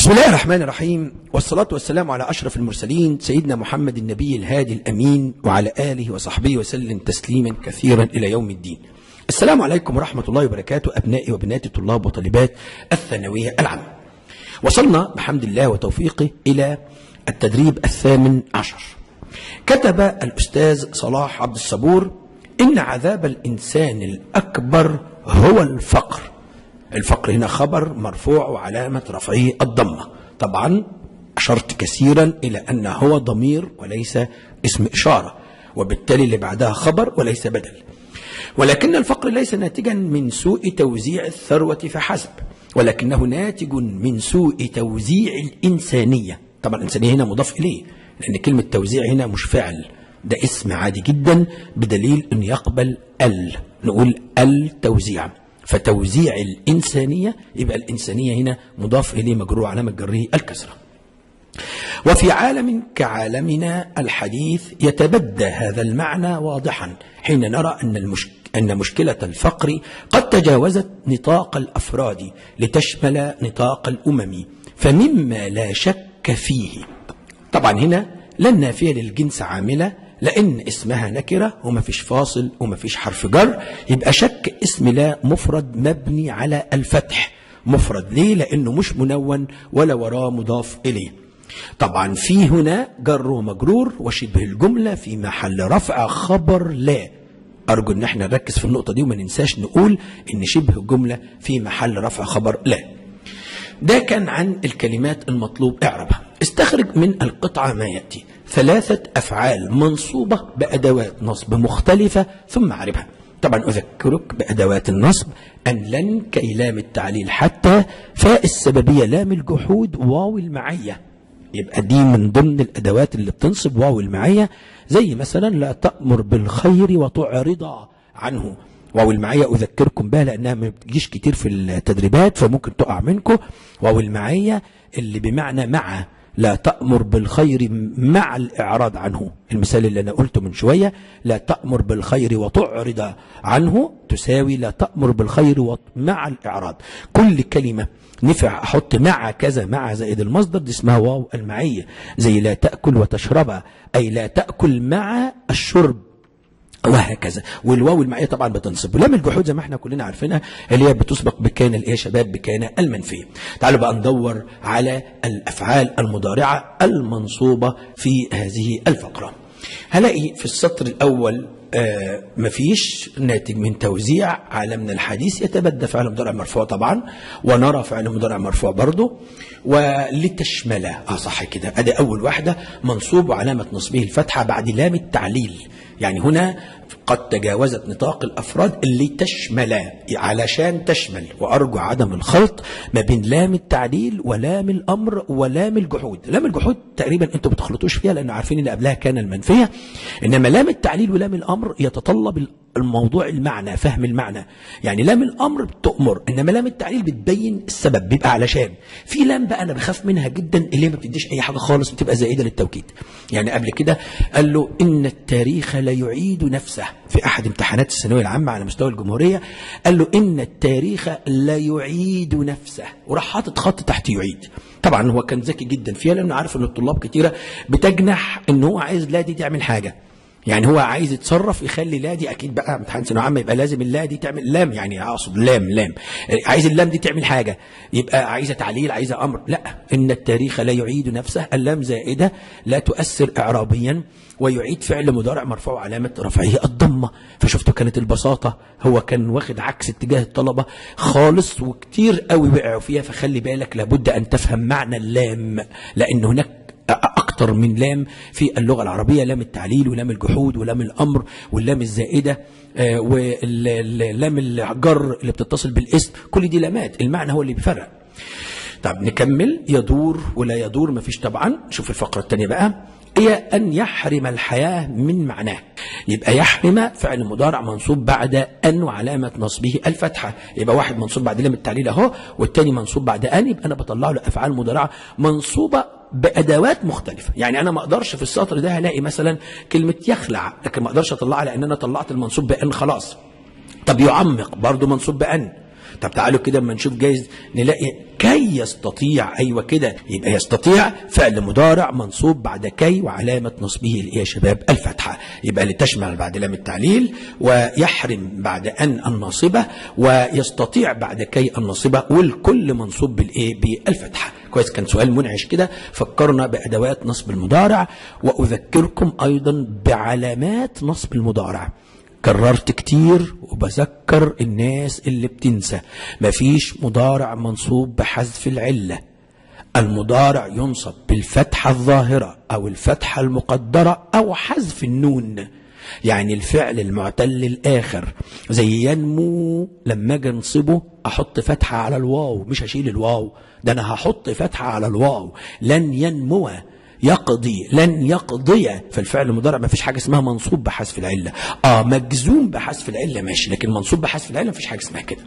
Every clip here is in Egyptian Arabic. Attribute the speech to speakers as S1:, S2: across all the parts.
S1: بسم الله الرحمن الرحيم والصلاة والسلام على أشرف المرسلين سيدنا محمد النبي الهادي الأمين وعلى آله وصحبه وسلم تسليما كثيرا إلى يوم الدين السلام عليكم ورحمة الله وبركاته أبنائي وبناتي طلاب وطالبات الثانوية العامة وصلنا بحمد الله وتوفيقه إلى التدريب الثامن عشر كتب الأستاذ صلاح عبد الصبور إن عذاب الإنسان الأكبر هو الفقر الفقر هنا خبر مرفوع وعلامة رفعه الضمة طبعا أشرت كثيرا إلى أن هو ضمير وليس اسم إشارة وبالتالي اللي بعدها خبر وليس بدل ولكن الفقر ليس ناتجا من سوء توزيع الثروة فحسب ولكنه ناتج من سوء توزيع الإنسانية طبعا الإنسانية هنا مضاف إليه لأن كلمة توزيع هنا مش فعل ده اسم عادي جدا بدليل أن يقبل ال نقول التوزيع فتوزيع الإنسانية يبقى الإنسانية هنا مضاف إليه مجرور علامة جره الكسرة وفي عالم كعالمنا الحديث يتبدى هذا المعنى واضحا حين نرى أن, المش... أن مشكلة الفقر قد تجاوزت نطاق الأفراد لتشمل نطاق الأمم فمما لا شك فيه طبعا هنا لا النافية للجنس عاملة لأن اسمها نكرة وما فيش فاصل وما فيش حرف جر يبقى شك اسم لا مفرد مبني على الفتح مفرد ليه لأنه مش منون ولا وراه مضاف إليه طبعا في هنا جر ومجرور وشبه الجملة في محل رفع خبر لا أرجو أن احنا نركز في النقطة دي وما ننساش نقول أن شبه الجملة في محل رفع خبر لا ده كان عن الكلمات المطلوب اعربها استخرج من القطعة ما يأتي ثلاثة أفعال منصوبة بأدوات نصب مختلفة ثم اعربها طبعا أذكرك بأدوات النصب أن لن كي لام التعليل حتى فاء السببية لام الجحود واو المعية يبقى دي من ضمن الأدوات اللي بتنصب واو المعية زي مثلا لا تأمر بالخير وتعرض عنه واو المعية أذكركم بها لأنها ما بتجيش كتير في التدريبات فممكن تقع منكم واو المعية اللي بمعنى مع لا تأمر بالخير مع الإعراض عنه المثال اللي أنا قلته من شوية لا تأمر بالخير وتعرض عنه تساوي لا تأمر بالخير مع الإعراض كل كلمة نفع أحط مع كذا مع زائد المصدر دي اسمها واو المعية زي لا تأكل وتشرب أي لا تأكل مع الشرب وهكذا والواو المعيه طبعا بتنصب ولام الجحود زي ما احنا كلنا عارفينها اللي هي بتسبق بكان الايه يا شباب بكان المنفيه تعالوا بقى ندور على الافعال المضارعه المنصوبه في هذه الفقره هلاقي في السطر الاول آه مفيش ناتج من توزيع عالمنا الحديث يتبدى فعل مضارع مرفوع طبعا ونرى فعل مضارع مرفوع برضه ولتشمل اه صح كده ادي اول واحده منصوب وعلامه نصبه الفتحه بعد لام التعليل يعني هنا قد تجاوزت نطاق الافراد اللي تشمل علشان تشمل وارجو عدم الخلط ما بين لام التعليل ولام الامر ولام الجحود لام الجحود تقريبا انتوا بتخلطوش فيها لان عارفين ان قبلها كان المنفيه انما لام التعليل ولام الامر يتطلب الموضوع المعنى فهم المعنى يعني لام الامر بتؤمر انما لام التعليل بتبين السبب بيبقى علشان في لام بقى انا بخاف منها جدا اللي ما بتديش اي حاجه خالص بتبقى زائده للتوكيد يعني قبل كده قال له ان التاريخ لا يعيد نفسه في احد امتحانات الثانويه العامه على مستوى الجمهوريه قال له ان التاريخ لا يعيد نفسه وراح حاطط خط تحت يعيد طبعا هو كان ذكي جدا فيها لانه عارف ان الطلاب كتيره بتجنح ان هو عايز لا دي تعمل حاجه يعني هو عايز يتصرف يخلي لا دي اكيد بقى امتحان ثانويه عامه يبقى لازم اللا دي تعمل لام يعني اقصد لام لام عايز اللام دي تعمل حاجه يبقى عايزه تعليل عايزه امر لا ان التاريخ لا يعيد نفسه اللام زائده لا تؤثر اعرابيا ويعيد فعل مضارع مرفوع علامة رفعه الضمة فشفتوا كانت البساطة هو كان واخد عكس اتجاه الطلبة خالص وكتير قوي وقعوا فيها فخلي بالك لابد أن تفهم معنى اللام لأن هناك أكتر من لام في اللغة العربية لام التعليل ولام الجحود ولام الأمر واللام الزائدة آه واللام الجر اللي بتتصل بالاسم كل دي لامات المعنى هو اللي بيفرق طب نكمل يدور ولا يدور مفيش طبعا شوف الفقرة الثانية بقى هي أن يحرم الحياة من معناه يبقى يحرم فعل مضارع منصوب بعد أن وعلامة نصبه الفتحة يبقى واحد منصوب بعد لام التعليل أهو والتاني منصوب بعد أن يبقى أنا بطلع له أفعال مضارعة منصوبة بأدوات مختلفة يعني أنا ما أقدرش في السطر ده هلاقي مثلا كلمة يخلع لكن ما أقدرش أطلعها لأن أنا طلعت المنصوب بأن خلاص طب يعمق برضو منصوب بأن طب تعالوا كده اما نشوف جايز نلاقي ك كي يستطيع أيوة كده يبقى يستطيع فعل مضارع منصوب بعد كي وعلامة نصبه اللي هي يا شباب الفتحة يبقى لتشمل بعد لام التعليل ويحرم بعد أن الناصبة ويستطيع بعد كي الناصبة والكل منصوب بالإيه بالفتحة كويس كان سؤال منعش كده فكرنا بأدوات نصب المضارع وأذكركم أيضا بعلامات نصب المضارع كررت كتير وبذكر الناس اللي بتنسى مفيش مضارع منصوب بحذف العلة المضارع ينصب بالفتحة الظاهرة أو الفتحة المقدرة أو حذف النون يعني الفعل المعتل الآخر زي ينمو لما أجي أنصبه أحط فتحة على الواو مش هشيل الواو ده أنا هحط فتحة على الواو لن ينمو يقضي لن يقضي فالفعل المضارع ما فيش حاجه اسمها منصوب بحذف العله اه مجزوم بحذف العله ماشي لكن منصوب بحذف العله ما فيش حاجه اسمها كده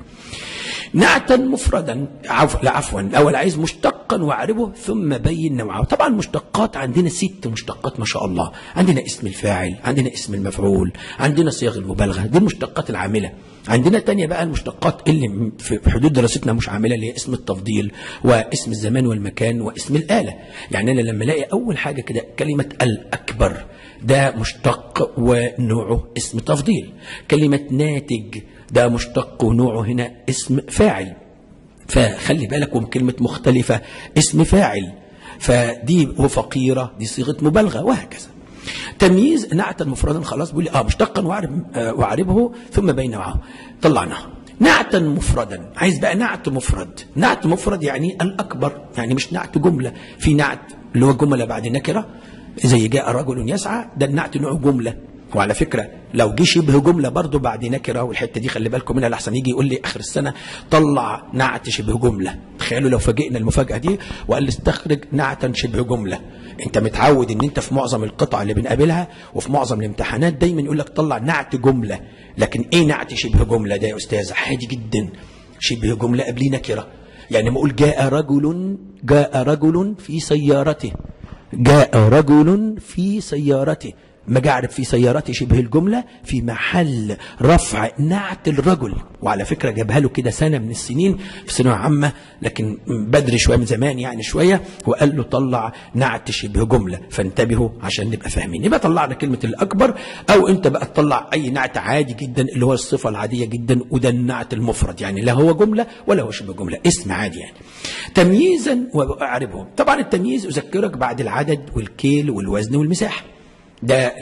S1: نعتا مفردا عفوا لا عفوا الاول عايز مشتقا واعربه ثم بين نوعه طبعا مشتقات عندنا ست مشتقات ما شاء الله عندنا اسم الفاعل عندنا اسم المفعول عندنا صيغ المبالغه دي المشتقات العامله عندنا تانية بقى المشتقات اللي في حدود دراستنا مش عاملة اللي هي اسم التفضيل واسم الزمان والمكان واسم الآلة يعني أنا لما الاقي أول حاجة كده كلمة الأكبر ده مشتق ونوعه اسم تفضيل كلمة ناتج ده مشتق ونوعه هنا اسم فاعل فخلي بالك ومن كلمة مختلفة اسم فاعل فدي وفقيرة دي صيغة مبالغة وهكذا تمييز نعتا مفردا خلاص بيقول لي اه مشتقا واعرب آه واعربه ثم بين نوعه طلعناه نعتا مفردا عايز بقى نعت مفرد نعت مفرد يعني الاكبر يعني مش نعت جمله في نعت اللي هو جمله بعد نكره زي جاء رجل يسعى ده النعت نوع جمله وعلى فكرة لو جه شبه جملة برضه بعد نكرة والحتة دي خلي بالكم منها لحسن يجي يقول لي آخر السنة طلع نعت شبه جملة تخيلوا لو فاجئنا المفاجأة دي وقال لي استخرج نعتا شبه جملة انت متعود ان انت في معظم القطع اللي بنقابلها وفي معظم الامتحانات دايما يقول لك طلع نعت جملة لكن ايه نعت شبه جملة ده يا استاذ عادي جدا شبه جملة قبليه نكرة يعني ما اقول جاء رجل جاء رجل في سيارته جاء رجل في سيارته ما اعرف في سيارتي شبه الجملة في محل رفع نعت الرجل وعلى فكرة جابها له كده سنة من السنين في ثانوية عامة لكن بدري شوية من زمان يعني شوية وقال له طلع نعت شبه جملة فانتبهوا عشان نبقى فاهمين يبقى طلعنا كلمة الأكبر أو أنت بقى تطلع أي نعت عادي جدا اللي هو الصفة العادية جدا وده النعت المفرد يعني لا هو جملة ولا هو شبه جملة اسم عادي يعني تمييزا وأعربهم طبعا التمييز أذكرك بعد العدد والكيل والوزن والمساحة ده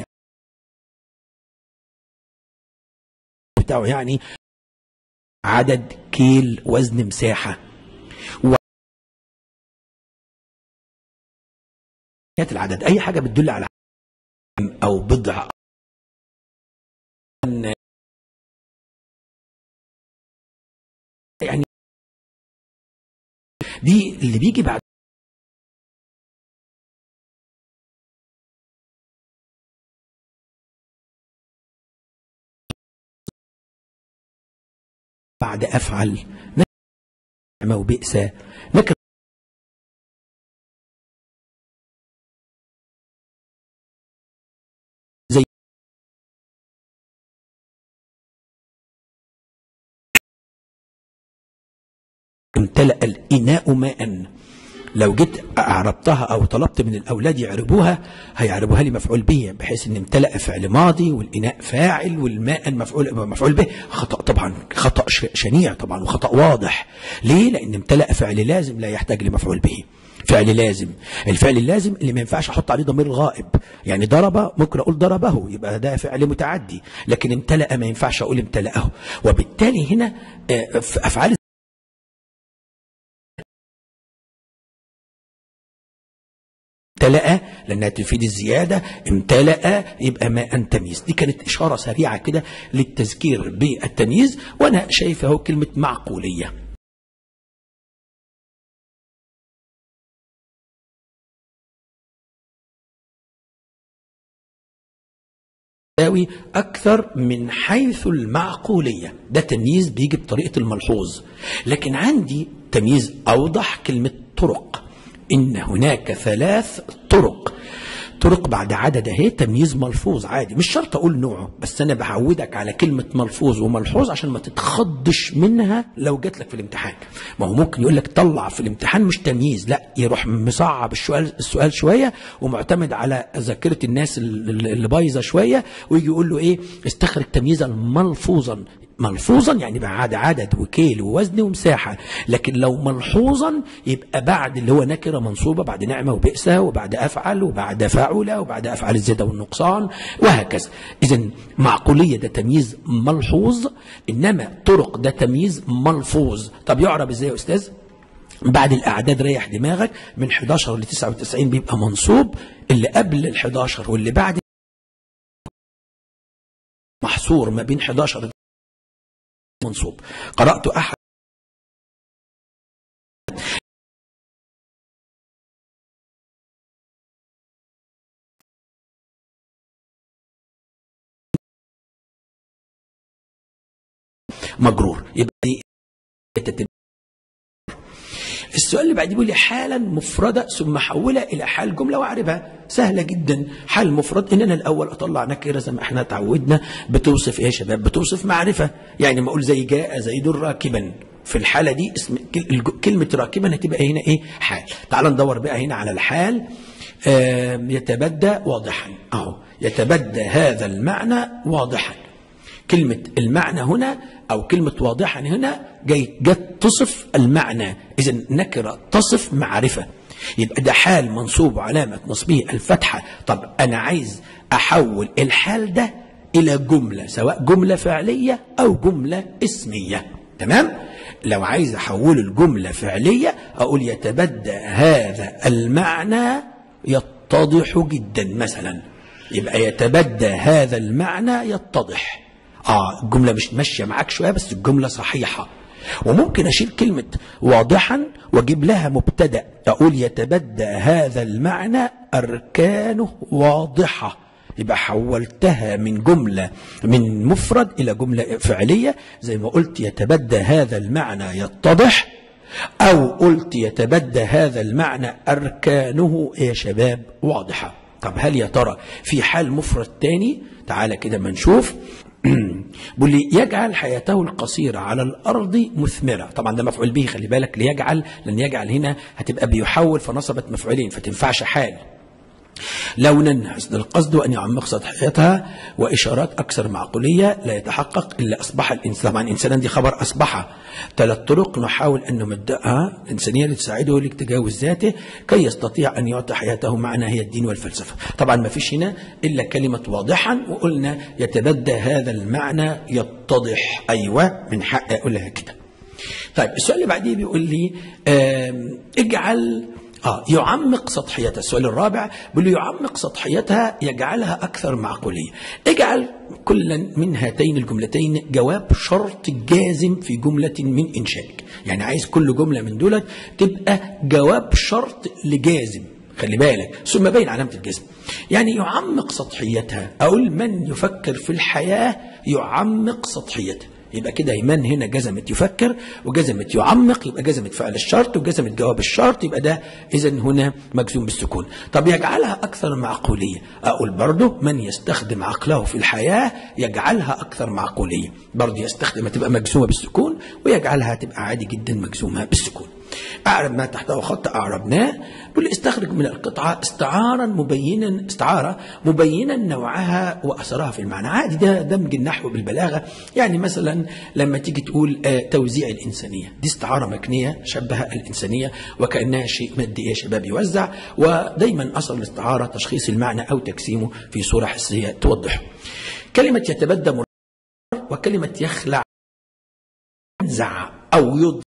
S1: بتاعه يعني عدد كيل وزن مساحة و العدد أي حاجة بتدل على أو بضع يعني دي اللي بيجي بعد بعد أفعل نعمة وبئس نكر زي امتلأ الإناء ماء لو جيت أعربتها أو طلبت من الأولاد يعربوها هيعربوها لي مفعول به بحيث أن امتلأ فعل ماضي والإناء فاعل والماء مفعول مفعول به خطأ طبعا خطأ شنيع طبعا وخطأ واضح ليه؟ لأن امتلأ فعل لازم لا يحتاج لمفعول به فعل لازم الفعل اللازم اللي ما ينفعش احط عليه ضمير غائب يعني ضرب ممكن اقول ضربه يبقى ده فعل متعدي لكن امتلأ ما ينفعش اقول امتلأه وبالتالي هنا في افعال امتلأ لأنها تفيد الزيادة امتلأ يبقى ماء تمييز دي كانت إشارة سريعة كده للتذكير بالتمييز وأنا شايف اهو كلمة معقولية تساوي أكثر من حيث المعقولية ده تمييز بيجي بطريقة الملحوظ لكن عندي تمييز أوضح كلمة طرق إن هناك ثلاث طرق طرق بعد عدد اهي تمييز ملفوظ عادي مش شرط اقول نوعه بس انا بعودك على كلمه ملفوظ وملحوظ عشان ما تتخضش منها لو جات لك في الامتحان ما هو ممكن يقول لك طلع في الامتحان مش تمييز لا يروح مصعب السؤال السؤال شويه ومعتمد على ذاكره الناس اللي بايظه شويه ويجي يقول له ايه استخرج تمييزا ملفوظا ملفوظا يعني بعد عدد وكيل ووزن ومساحة لكن لو ملحوظا يبقى بعد اللي هو نكرة منصوبة بعد نعمة وبئسة وبعد أفعل وبعد فاعل وبعد أفعل الزيادة والنقصان وهكذا إذا معقولية ده تمييز ملحوظ إنما طرق ده تمييز ملفوظ طب يعرب إزاي يا أستاذ؟ بعد الأعداد ريح دماغك من 11 ل 99 بيبقى منصوب اللي قبل ال 11 واللي بعد محصور ما بين 11 منصوب قرأت أحد مجرور يبقى دي السؤال اللي بعد بيقول لي حالا مفردة ثم حولها إلى حال جملة وأعربها سهلة جدا حال مفرد إن أنا الأول أطلع نكرة زي ما إحنا اتعودنا بتوصف إيه يا شباب بتوصف معرفة يعني ما أقول زي جاء زيد راكبا في الحالة دي اسم كلمة راكبا هتبقى هنا إيه حال تعال ندور بقى هنا على الحال يتبدى واضحا أهو يتبدى هذا المعنى واضحا كلمة المعنى هنا أو كلمة واضحا هنا جاي جت تصف المعنى إذا نكرة تصف معرفة يبقى ده حال منصوب علامة نصبه الفتحة طب أنا عايز أحول الحال ده إلى جملة سواء جملة فعلية أو جملة اسمية تمام؟ لو عايز أحوله الجملة فعلية أقول يتبدى هذا المعنى يتضح جدا مثلا يبقى يتبدى هذا المعنى يتضح اه الجمله مش ماشيه معاك شويه بس الجمله صحيحه وممكن اشيل كلمه واضحا واجيب لها مبتدا اقول يتبدى هذا المعنى اركانه واضحه يبقى حولتها من جملة من مفرد إلى جملة فعلية زي ما قلت يتبدى هذا المعنى يتضح أو قلت يتبدى هذا المعنى أركانه يا شباب واضحة طب هل يا ترى في حال مفرد تاني تعالى كده ما نشوف بيقول لي يجعل حياته القصيرة على الأرض مثمرة طبعا ده مفعول به خلي بالك ليجعل لأن يجعل هنا هتبقى بيحول فنصبت مفعولين فتنفعش حال لونا حسن القصد أن يعمق سطحيتها وإشارات أكثر معقولية لا يتحقق إلا أصبح الإنسان طبعا الإنسان دي خبر أصبح ثلاث طرق نحاول أن نمدها الإنسانية لتساعده لتجاوز ذاته كي يستطيع أن يعطي حياته معنى هي الدين والفلسفة طبعا ما فيش هنا إلا كلمة واضحا وقلنا يتبدى هذا المعنى يتضح أيوة من حق أقولها كده طيب السؤال اللي بعديه بيقول لي اجعل آه يعمق سطحيتها السؤال الرابع بيقول له يعمق سطحيتها يجعلها أكثر معقولية اجعل كل من هاتين الجملتين جواب شرط جازم في جملة من إنشائك يعني عايز كل جملة من دولت تبقى جواب شرط لجازم خلي بالك ثم بين علامة الجزم يعني يعمق سطحيتها أقول من يفكر في الحياة يعمق سطحيتها يبقى كده من هنا جزمت يفكر وجزمت يعمق يبقى جزمت فعل الشرط وجزمت جواب الشرط يبقى ده اذا هنا مجزوم بالسكون طب يجعلها اكثر معقوليه اقول برضه من يستخدم عقله في الحياه يجعلها اكثر معقوليه برضه يستخدم تبقى مجزومه بالسكون ويجعلها تبقى عادي جدا مجزومه بالسكون أعرب ما تحته خط أعربناه بل استخرج من القطعة استعارا مبينا استعارة مبينا نوعها وأثرها في المعنى عادي ده دمج النحو بالبلاغة يعني مثلا لما تيجي تقول آه توزيع الإنسانية دي استعارة مكنية شبه الإنسانية وكأنها شيء مادي يا شباب يوزع ودايما أصل الاستعارة تشخيص المعنى أو تجسيمه في صورة حسية توضحه كلمة يتبدى مر وكلمة يخلع ينزع أو يض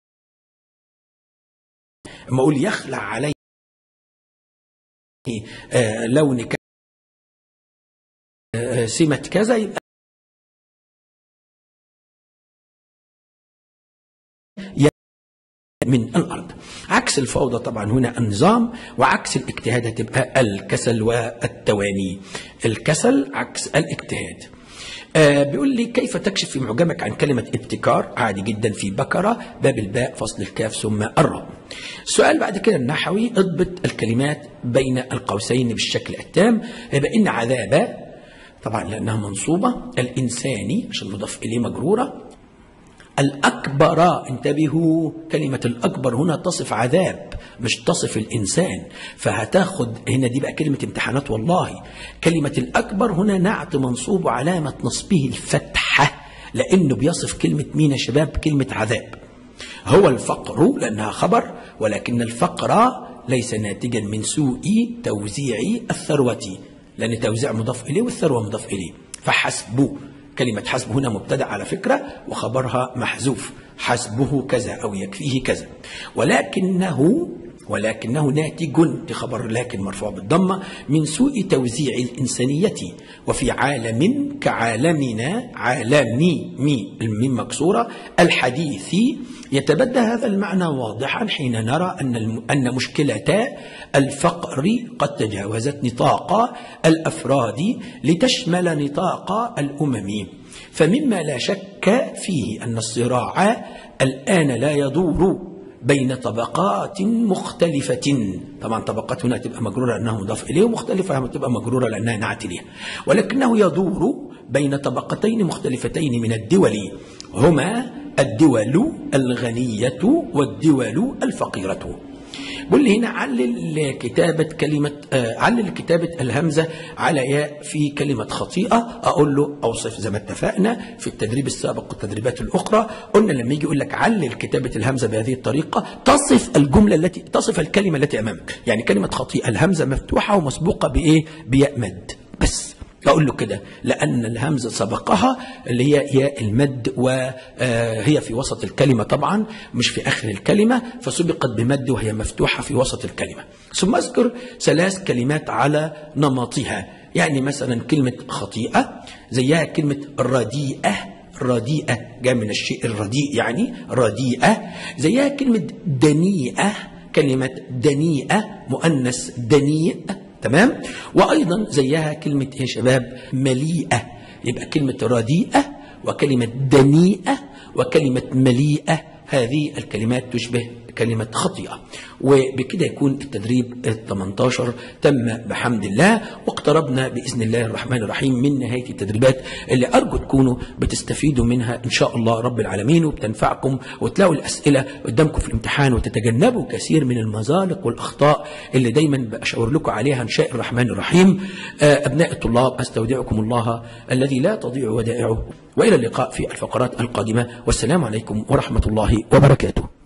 S1: اما اقول يخلع علي آه لون كذا آه سمة كذا يبقى من الأرض عكس الفوضى طبعا هنا النظام وعكس الاجتهاد هتبقى الكسل والتواني الكسل عكس الاجتهاد آه بيقول لي كيف تكشف في معجمك عن كلمة ابتكار عادي جدا في بكرة باب الباء فصل الكاف ثم الراء السؤال بعد كده النحوي اضبط الكلمات بين القوسين بالشكل التام يبقى إن عذاب طبعا لأنها منصوبة الإنساني عشان مضاف إليه مجرورة الأكبر انتبهوا كلمة الأكبر هنا تصف عذاب مش تصف الإنسان فهتاخد هنا دي بقى كلمة امتحانات والله كلمة الأكبر هنا نعت منصوب وعلامة نصبه الفتحة لأنه بيصف كلمة مين يا شباب كلمة عذاب هو الفقر لأنها خبر ولكن الفقر ليس ناتجا من سوء توزيع الثروة لأن توزيع مضاف إليه والثروة مضاف إليه فحسبوا كلمة حسب هنا مبتدأ على فكرة وخبرها محذوف حسبه كذا أو يكفيه كذا ولكنه ولكنه ناتج خبر لكن مرفوع بالضمة من سوء توزيع الإنسانية وفي عالم كعالمنا عالمي مي الميم مكسورة الحديث يتبدى هذا المعنى واضحا حين نرى أن أن مشكلة الفقر قد تجاوزت نطاق الأفراد لتشمل نطاق الأمم فمما لا شك فيه أن الصراع الآن لا يدور بين طبقات مختلفة طبعا طبقات هنا تبقى مجرورة لأنها مضاف إليه ومختلفة تبقى مجرورة لأنها نعت إليها ولكنه يدور بين طبقتين مختلفتين من الدول هما الدول الغنية والدول الفقيرة بقول لي هنا علل كتابة كلمة آه علل كتابة الهمزة على ياء في كلمة خطيئة أقول له أوصف زي ما اتفقنا في التدريب السابق والتدريبات الأخرى قلنا لما يجي يقول لك علل كتابة الهمزة بهذه الطريقة تصف الجملة التي تصف الكلمة التي أمامك يعني كلمة خطيئة الهمزة مفتوحة ومسبوقة بإيه بياء مد بس أقول له كده لأن الهمزة سبقها اللي هي ياء المد وهي في وسط الكلمة طبعا مش في آخر الكلمة فسبقت بمد وهي مفتوحة في وسط الكلمة ثم أذكر ثلاث كلمات على نمطها يعني مثلا كلمة خطيئة زيها كلمة رديئة رديئة جاء من الشيء الرديء يعني رديئة زيها كلمة دنيئة كلمة دنيئة مؤنث دنيء تمام وايضا زيها كلمه يا شباب مليئه يبقى كلمه رديئه وكلمه دنيئه وكلمه مليئه هذه الكلمات تشبه كلمة خطيئة وبكده يكون التدريب ال 18 تم بحمد الله واقتربنا بإذن الله الرحمن الرحيم من نهاية التدريبات اللي أرجو تكونوا بتستفيدوا منها إن شاء الله رب العالمين وبتنفعكم وتلاقوا الأسئلة قدامكم في الامتحان وتتجنبوا كثير من المزالق والأخطاء اللي دايما بأشاور لكم عليها إن شاء الرحمن الرحيم أبناء الطلاب أستودعكم الله الذي لا تضيع ودائعه وإلى اللقاء في الفقرات القادمة والسلام عليكم ورحمة الله وبركاته